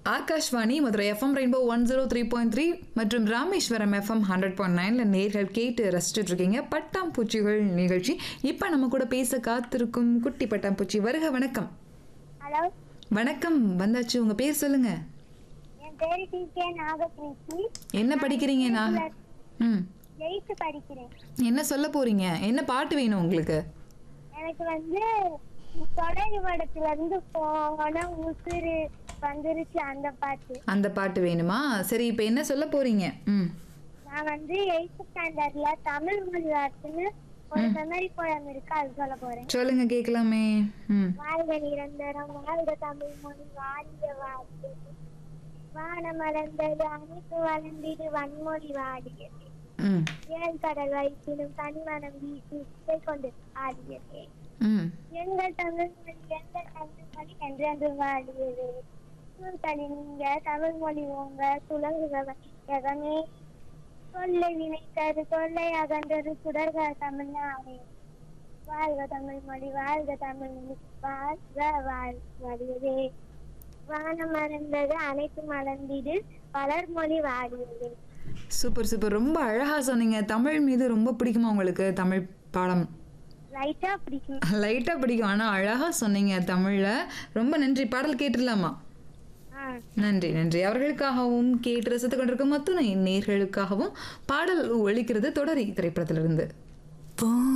Akashvani Madurai FM rainbow one zero three point three மற்றும் Rameswaram FM hundred point நைன்ல நேர்கள் கேட்டு ரசிச்சுட்டு இருக்கீங்க பட்டாம்பூச்சிகள் நிகழ்ச்சி இப்போ நம்ம கூட பேச காத்திருக்கும் குட்டி பட்டாம்பூச்சி வருக வணக்கம் ஹலோ வணக்கம் வந்தாச்சு உங்க பேர் சொல்லுங்க என் பேரு டி கே நாகபிரீத்தி என்ன படிக்கிறீங்க நான் ம் எயித்து படிக்கிறேன் என்ன சொல்ல போறீங்க என்ன பாட்டு வேணும் உங்களுக்கு எனக்கு வந்து தொடரி படத்துல இருந்து போன உசுறு வந்துருச்சு அந்த பாட்டு அந்த பாட்டு வேணுமா சரி இப்போ என்ன சொல்ல போறீங்க ம் நான் வந்து எயித்து ஸ்டாண்டர்ட்ல தமிழ் மொழி வார்த்தைன்னு ஒரு மெமரி போயம் இருக்கு அது சொல்ல போறேன் சொல்லுங்க கேட்கலாமே ம் வாழ்க நிரந்தரம் வாழ்க தமிழ் மொழி வாழிய வார்த்தை வானம் மலர்ந்தது அனைத்து வளர்ந்திடு வன்மொழி வாடியது ம் ஏன் கடல் வைத்தினும் தனிமனம் வீசி இசை கொண்டு ஆடியதே ம் எங்கள் தமிழ் மொழி எங்கள் தமிழ் மொழி என்றென்றும் வாழியது சூழ்களி நீங்க தமிழ் மொழி உங்க துலங்குகவன் எகமே சொல்லை வினைத்தது சொல்லை அகன்றது சுடர்கள் தமிழ்நாடு வாழ்க தமிழ் மொழி வாழ்க தமிழ் மொழி வாழ்க வாழ் வழியதே வானம் மறந்தது அனைத்து மலர்ந்திடு பலர் மொழி வாடியது சூப்பர் சூப்பர் ரொம்ப அழகா சொன்னீங்க தமிழ் மீது ரொம்ப பிடிக்குமா உங்களுக்கு தமிழ் பாடம் லைட்டா பிடிக்கும் லைட்டா பிடிக்கும் ஆனா அழகா சொன்னீங்க தமிழ்ல ரொம்ப நன்றி பாடல் கேட்டுடலாமா ஆ நன்றி நன்றி அவர்களுக்காகவும் கேட்டு ரசித்துக் கொண்டிருக்கும் அத்துணை நேர்களுக்காகவும் பாடல் ஒழிக்கிறது தொடரி திரைப்படத்திலிருந்து